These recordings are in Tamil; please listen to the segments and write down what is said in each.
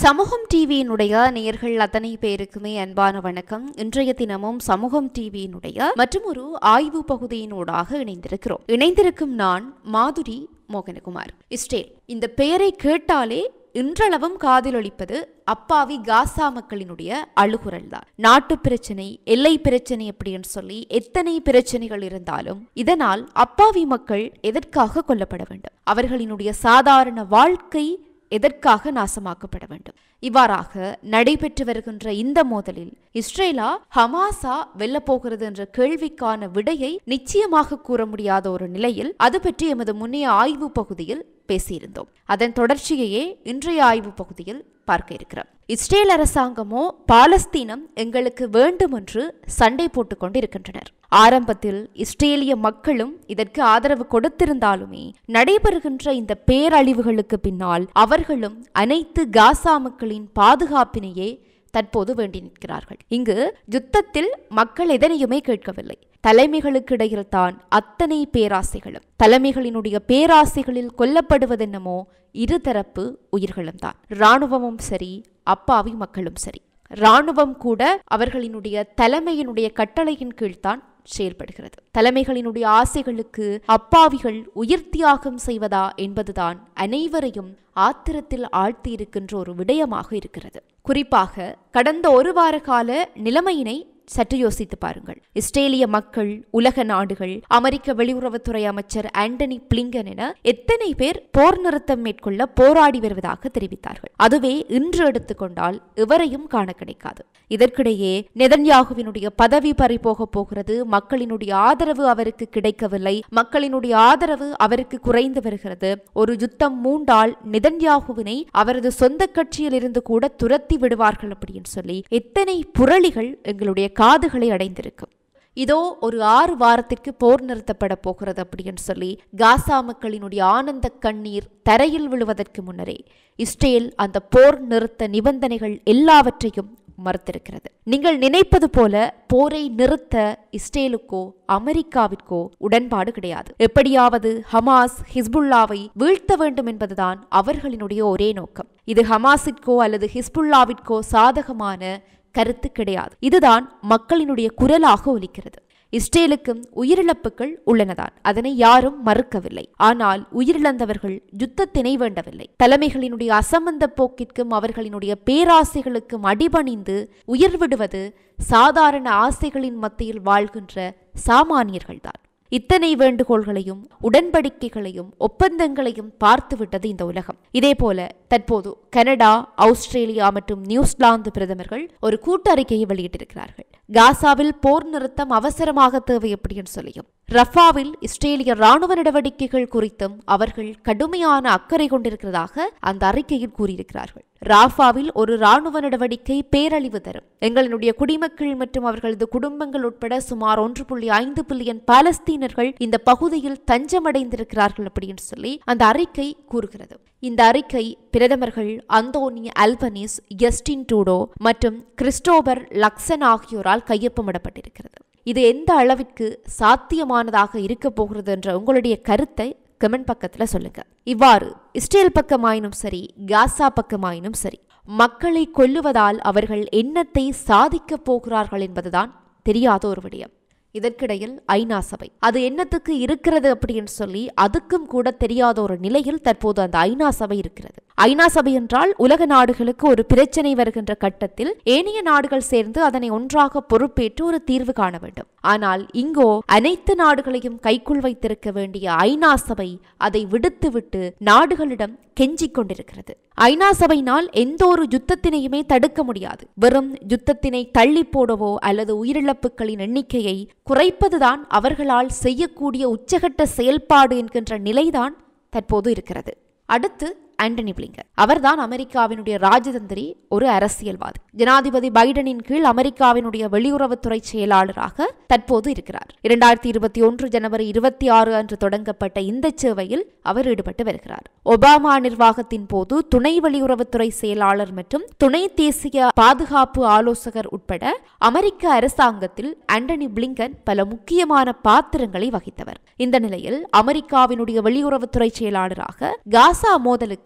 சமூகம் டிவியினுடைய நேயர்கள் அத்தனை பேருக்குமே அன்பான வணக்கம் இன்றைய தினமும் சமூகம் டிவியினுடைய மற்றும் ஒரு ஆய்வு பகுதியினூடாக இணைந்திருக்கிறோம் இணைந்திருக்கும் நான் மாதுரி மோகனகுமார் இஸ்ரேல் இந்த பெயரை கேட்டாலே இன்றளவும் காதிலொலிப்பது அப்பாவி காசா மக்களினுடைய அழுகுரல் தான் நாட்டு பிரச்சனை எல்லை பிரச்சனை அப்படின்னு சொல்லி எத்தனை பிரச்சனைகள் இருந்தாலும் இதனால் அப்பாவி மக்கள் எதற்காக கொல்லப்பட வேண்டும் அவர்களினுடைய சாதாரண வாழ்க்கை எதற்காக நாசமாக்கப்பட வேண்டும் இவ்வாறாக நடைபெற்று வருகின்ற இந்த மோதலில் இஸ்ரேலா ஹமாஸா வெல்லப் போகிறது என்ற கேள்விக்கான விடையை நிச்சயமாக கூற முடியாத ஒரு நிலையில் அது பற்றி எமது முன்னைய ஆய்வு பகுதியில் பேசியிருந்தோம் அதன் தொடர்ச்சியையே இன்றைய ஆய்வு பகுதியில் பார்க்க இருக்கிறோம் இஸ்ரேல் அரசாங்கமோ பாலஸ்தீனம் எங்களுக்கு வேண்டும் என்று சண்டை போட்டுக் கொண்டிருக்கின்றனர் ஆரம்பத்தில் இஸ்ரேலிய மக்களும் இதற்கு ஆதரவு கொடுத்திருந்தாலுமே நடைபெறுகின்ற இந்த பேரழிவுகளுக்கு பின்னால் அவர்களும் அனைத்து காசா மக்களின் பாதுகாப்பினையே தற்போது வேண்டி நிற்கிறார்கள் இங்கு யுத்தத்தில் மக்கள் எதனையுமே கேட்கவில்லை தலைமைகளுக்கு இடையில் தான் அத்தனை பேராசைகளும் தலைமைகளினுடைய பேராசைகளில் கொல்லப்படுவதென்னமோ இருதரப்பு உயிர்களும் தான் இராணுவமும் சரி அப்பாவி மக்களும் சரி இராணுவம் கூட அவர்களினுடைய தலைமையினுடைய கட்டளையின் கீழ்தான் செயல்படுகிறது தலைமைகளினுடைய ஆசைகளுக்கு அப்பாவிகள் உயிர் தியாகம் செய்வதா என்பதுதான் அனைவரையும் ஆத்திரத்தில் ஆழ்த்தி இருக்கின்ற ஒரு விடயமாக இருக்கிறது குறிப்பாக கடந்த ஒரு வார கால நிலைமையினை சற்று யோசித்து பாருங்கள் இஸ்ரேலிய மக்கள் உலக நாடுகள் அமெரிக்க வெளியுறவுத்துறை அமைச்சர் ஆண்டனி பிளிங்கன் என எத்தனை பேர் போர் நிறுத்தம் மேற்கொள்ள போராடி வருவதாக தெரிவித்தார்கள் அதுவே இன்று எடுத்துக்கொண்டால் எவரையும் காண கிடைக்காது இதற்கிடையே நெதன்யாகுவினுடைய பதவி பறிபோக போகிறது மக்களினுடைய ஆதரவு அவருக்கு கிடைக்கவில்லை மக்களினுடைய ஆதரவு அவருக்கு குறைந்து வருகிறது ஒரு யுத்தம் மூண்டால் நெதன்யாகுவினை அவரது சொந்த கட்சியில் இருந்து கூட துரத்தி விடுவார்கள் அப்படின்னு சொல்லி எத்தனை புரளிகள் எங்களுடைய காதுகளை அடைந்திருக்கும் இதோ ஒரு ஆறு வாரத்திற்கு போர் நிறுத்தப்பட போகிறது அப்படின்னு சொல்லி காசா மக்களினுடைய ஆனந்த கண்ணீர் தரையில் விழுவதற்கு முன்னரே இஸ்ரேல் அந்த போர் நிறுத்த நிபந்தனைகள் எல்லாவற்றையும் மறுத்திருக்கிறது நீங்கள் நினைப்பது போல போரை நிறுத்த இஸ்ரேலுக்கோ அமெரிக்காவிற்கோ உடன்பாடு கிடையாது எப்படியாவது ஹமாஸ் ஹிஸ்புல்லாவை வீழ்த்த வேண்டும் என்பதுதான் அவர்களினுடைய ஒரே நோக்கம் இது ஹமாஸிற்கோ அல்லது ஹிஸ்புல்லாவிற்கோ சாதகமான கருத்து கிடையாது இதுதான் மக்களினுடைய குரலாக ஒலிக்கிறது இஸ்ரேலுக்கும் உயிரிழப்புகள் உள்ளனதான் அதனை யாரும் மறுக்கவில்லை ஆனால் உயிரிழந்தவர்கள் யுத்தத்தினை வேண்டவில்லை தலைமைகளினுடைய அசம்பந்த போக்கிற்கும் அவர்களினுடைய பேராசைகளுக்கும் அடிபணிந்து உயிர் விடுவது சாதாரண ஆசைகளின் மத்தியில் வாழ்கின்ற சாமானியர்கள்தான் இத்தனை வேண்டுகோள்களையும் உடன்படிக்கைகளையும் ஒப்பந்தங்களையும் பார்த்துவிட்டது இந்த உலகம் இதேபோல தற்போது கனடா ஆஸ்திரேலியா மற்றும் நியூசிலாந்து பிரதமர்கள் ஒரு கூட்டறிக்கையை வெளியிட்டிருக்கிறார்கள் காசாவில் போர் நிறுத்தம் அவசரமாக தேவை அப்படின்னு சொல்லியும் ரஃபாவில் இஸ்ரேலிய ராணுவ நடவடிக்கைகள் குறித்தும் அவர்கள் கடுமையான அக்கறை கொண்டிருக்கிறதாக அந்த அறிக்கையில் கூறியிருக்கிறார்கள் ராஃபாவில் ஒரு ராணுவ நடவடிக்கை பேரழிவு தரும் எங்களினுடைய குடிமக்கள் மற்றும் அவர்களது குடும்பங்கள் உட்பட சுமார் ஒன்று புள்ளி ஐந்து பில்லியன் பாலஸ்தீனர்கள் இந்த பகுதியில் தஞ்சமடைந்திருக்கிறார்கள் அப்படின்னு சொல்லி அந்த அறிக்கை கூறுகிறது இந்த அறிக்கை பிரதமர்கள் அந்தோனி அல்பனிஸ் எஸ்டின் டூடோ மற்றும் கிறிஸ்டோபர் லக்சன் ஆகியோரால் கையொப்பமிடப்பட்டிருக்கிறது இது எந்த அளவிற்கு சாத்தியமானதாக இருக்க போகிறது என்ற உங்களுடைய கருத்தை கமெண்ட் பக்கத்துல சொல்லுங்க இவ்வாறு இஸ்ரேல் பக்கமாயினும் சரி காசா பக்கமாயினும் சரி மக்களை கொல்லுவதால் அவர்கள் என்னத்தை சாதிக்கப் போகிறார்கள் என்பதுதான் தெரியாத ஒரு விடயம் இதற்கிடையில் ஐநா சபை அது என்னத்துக்கு இருக்கிறது அப்படின்னு சொல்லி அதுக்கும் கூட தெரியாத ஒரு நிலையில் தற்போது அந்த ஐநா சபை இருக்கிறது ஐநா சபை என்றால் உலக நாடுகளுக்கு ஒரு பிரச்சனை வருகின்ற கட்டத்தில் ஏனைய நாடுகள் சேர்ந்து அதனை ஒன்றாக பொறுப்பேற்று ஒரு தீர்வு காண வேண்டும் ஆனால் இங்கோ அனைத்து நாடுகளையும் கைக்குள் வைத்திருக்க வேண்டிய ஐநா சபை அதை விடுத்துவிட்டு நாடுகளிடம் கெஞ்சிக் கொண்டிருக்கிறது ஐநா சபையினால் எந்த ஒரு யுத்தத்தினையுமே தடுக்க முடியாது வெறும் யுத்தத்தினை தள்ளி போடவோ அல்லது உயிரிழப்புகளின் எண்ணிக்கையை குறைப்பதுதான் அவர்களால் செய்யக்கூடிய உச்சகட்ட செயல்பாடு என்கின்ற நிலைதான் தற்போது இருக்கிறது அடுத்து ஆண்டனி பிளிங்கர் அவர்தான் அமெரிக்காவினுடைய ராஜதந்திரி ஒரு அரசியல்வாதி ஜனாதிபதி பைடனின் கீழ் அமெரிக்காவினுடைய வெளியுறவுத்துறை செயலாளராக தற்போது இருக்கிறார் இரண்டாயிரத்தி இருபத்தி ஒன்று ஜனவரி இருபத்தி ஆறு அன்று தொடங்கப்பட்ட இந்த சேவையில் அவர் ஈடுபட்டு வருகிறார் ஒபாமா நிர்வாகத்தின் போது துணை வெளியுறவுத்துறை செயலாளர் மற்றும் துணை தேசிய பாதுகாப்பு ஆலோசகர் உட்பட அமெரிக்க அரசாங்கத்தில் ஆண்டனி பிளிங்கன் பல முக்கியமான பாத்திரங்களை வகித்தவர் இந்த நிலையில் அமெரிக்காவினுடைய வெளியுறவுத்துறை செயலாளராக காசா மோதலுக்கு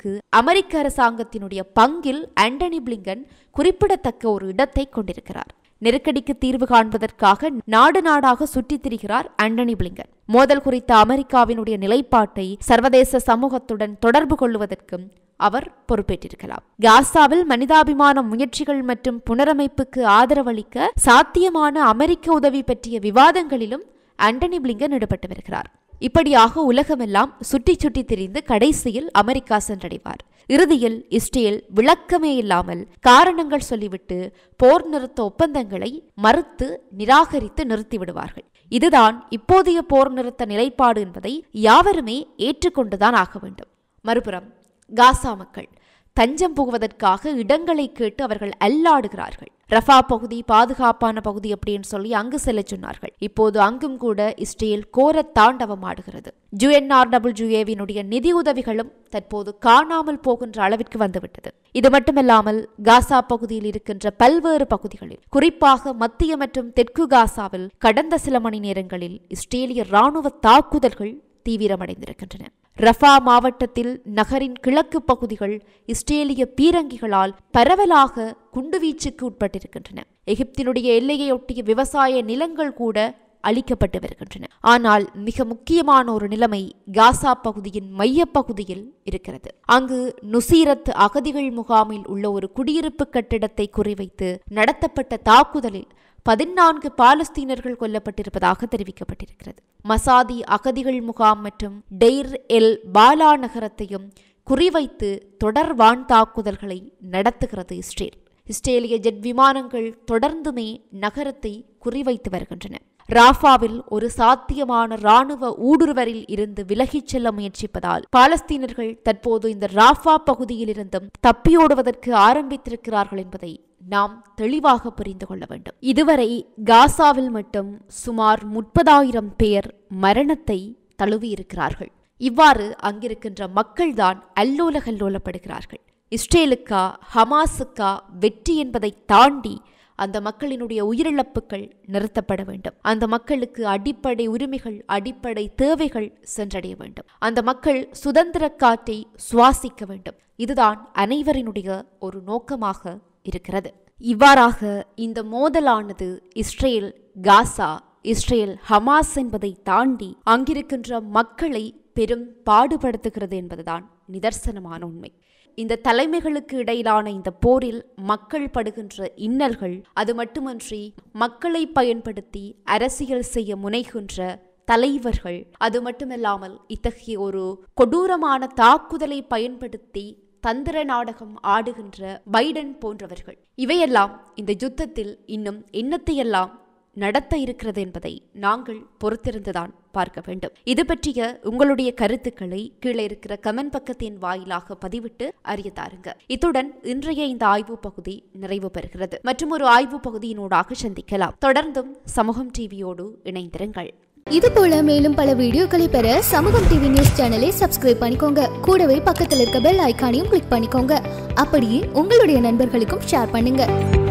நடவடிக்கைகளுக்கு அமெரிக்க அரசாங்கத்தினுடைய பங்கில் ஆண்டனி பிளிங்கன் குறிப்பிடத்தக்க ஒரு இடத்தை கொண்டிருக்கிறார் நெருக்கடிக்கு தீர்வு காண்பதற்காக நாடு நாடாக சுற்றித் திரிகிறார் ஆண்டனி பிளிங்கன் மோதல் குறித்த அமெரிக்காவினுடைய நிலைப்பாட்டை சர்வதேச சமூகத்துடன் தொடர்பு கொள்வதற்கும் அவர் பொறுப்பேற்றிருக்கலாம் காசாவில் மனிதாபிமான முயற்சிகள் மற்றும் புனரமைப்புக்கு ஆதரவளிக்க சாத்தியமான அமெரிக்க உதவி பற்றிய விவாதங்களிலும் ஆண்டனி பிளிங்கன் ஈடுபட்டு வருகிறார் இப்படியாக உலகமெல்லாம் சுற்றி சுற்றி திரிந்து கடைசியில் அமெரிக்கா சென்றடைவார் இறுதியில் இஸ்ரேல் விளக்கமே இல்லாமல் காரணங்கள் சொல்லிவிட்டு போர் நிறுத்த ஒப்பந்தங்களை மறுத்து நிராகரித்து நிறுத்திவிடுவார்கள் இதுதான் இப்போதைய போர் நிறுத்த நிலைப்பாடு என்பதை யாவருமே ஏற்றுக்கொண்டுதான் ஆக வேண்டும் மறுபுறம் காசா மக்கள் தஞ்சம் புகுவதற்காக இடங்களை கேட்டு அவர்கள் அல்லாடுகிறார்கள் ரஃபா பகுதி பாதுகாப்பான பகுதி அப்படின்னு சொல்லி அங்கு செல்ல சொன்னார்கள் இப்போது அங்கும் கூட இஸ்ரேல் கோர தாண்டவம் ஆடுகிறது ஜுஎன்ஆர்டபிள்யூஏவினுடைய நிதி உதவிகளும் தற்போது காணாமல் போகின்ற அளவிற்கு வந்துவிட்டது இது மட்டுமல்லாமல் காசா பகுதியில் இருக்கின்ற பல்வேறு பகுதிகளில் குறிப்பாக மத்திய மற்றும் தெற்கு காசாவில் கடந்த சில மணி நேரங்களில் இஸ்ரேலிய ராணுவ தாக்குதல்கள் தீவிரமடைந்திருக்கின்றன ரஃபா மாவட்டத்தில் நகரின் கிழக்கு பகுதிகள் இஸ்ரேலிய பீரங்கிகளால் பரவலாக குண்டுவீச்சுக்கு உட்பட்டிருக்கின்றன எகிப்தினுடைய எல்லையொட்டிய விவசாய நிலங்கள் கூட அளிக்கப்பட்டு வருகின்றன ஆனால் மிக முக்கியமான ஒரு நிலைமை காசா பகுதியின் மையப்பகுதியில் இருக்கிறது அங்கு நுசீரத் அகதிகள் முகாமில் உள்ள ஒரு குடியிருப்பு கட்டிடத்தை குறிவைத்து நடத்தப்பட்ட தாக்குதலில் பதினான்கு பாலஸ்தீனர்கள் கொல்லப்பட்டிருப்பதாக தெரிவிக்கப்பட்டிருக்கிறது மசாதி அகதிகள் முகாம் மற்றும் டெய்ர் எல் பாலா நகரத்தையும் குறிவைத்து தொடர் வான் தாக்குதல்களை நடத்துகிறது இஸ்ரேல் இஸ்ரேலிய ஜெட் விமானங்கள் தொடர்ந்துமே நகரத்தை குறிவைத்து வருகின்றன ராஃபாவில் ஒரு சாத்தியமான ராணுவ ஊடுருவரில் இருந்து விலகிச் செல்ல முயற்சிப்பதால் பாலஸ்தீனர்கள் தற்போது இந்த ராஃபா பகுதியில் இருந்தும் தப்பியோடுவதற்கு ஆரம்பித்திருக்கிறார்கள் என்பதை நாம் தெளிவாக புரிந்து கொள்ள வேண்டும் இதுவரை காசாவில் மட்டும் சுமார் முப்பதாயிரம் பேர் மரணத்தை தழுவியிருக்கிறார்கள் இவ்வாறு அங்கிருக்கின்ற மக்கள்தான் அல்லோல கல்லோலப்படுகிறார்கள் இஸ்ரேலுக்கா ஹமாஸுக்கா வெற்றி என்பதை தாண்டி அந்த மக்களினுடைய உயிரிழப்புகள் நிறுத்தப்பட வேண்டும் அந்த மக்களுக்கு அடிப்படை உரிமைகள் அடிப்படை தேவைகள் சென்றடைய வேண்டும் அந்த மக்கள் சுதந்திர காற்றை சுவாசிக்க வேண்டும் இதுதான் அனைவரினுடைய ஒரு நோக்கமாக இருக்கிறது இவ்வாறாக இந்த மோதலானது இஸ்ரேல் காசா இஸ்ரேல் ஹமாஸ் என்பதை தாண்டி அங்கிருக்கின்ற மக்களை பெரும் பாடுபடுத்துகிறது என்பதுதான் நிதர்சனமான உண்மை இந்த தலைமைகளுக்கு இடையிலான இந்த போரில் மக்கள் படுகின்ற இன்னல்கள் அது மட்டுமன்றி மக்களை பயன்படுத்தி அரசியல் செய்ய முனைகின்ற தலைவர்கள் அது மட்டுமல்லாமல் இத்தகைய ஒரு கொடூரமான தாக்குதலை பயன்படுத்தி தந்திர நாடகம் ஆடுகின்ற பைடன் போன்றவர்கள் இவையெல்லாம் இந்த யுத்தத்தில் இன்னும் என்னத்தையெல்லாம் நடத்த இருக்கிறது என்பதை நாங்கள் பொறுத்திருந்துதான் பார்க்க வேண்டும் இது பற்றிய உங்களுடைய கருத்துக்களை கீழே இருக்கிற கமெண்ட் பக்கத்தின் வாயிலாக பதிவிட்டு அறிய தாருங்க இத்துடன் இன்றைய இந்த ஆய்வு பகுதி நிறைவு பெறுகிறது மற்றும் ஒரு ஆய்வு பகுதியினூடாக சந்திக்கலாம் தொடர்ந்தும் சமூகம் டிவியோடு இணைந்திருங்கள் இது போல மேலும் பல வீடியோக்களை பெற சமூகம் டிவி நியூஸ் சேனலை சப்ஸ்கிரைப் பண்ணிக்கோங்க கூடவே பக்கத்தில் இருக்க பெல் ஐகானையும் கிளிக் பண்ணிக்கோங்க அப்படியே உங்களுடைய நண்பர்களுக்கும் ஷேர் பண்ணுங்க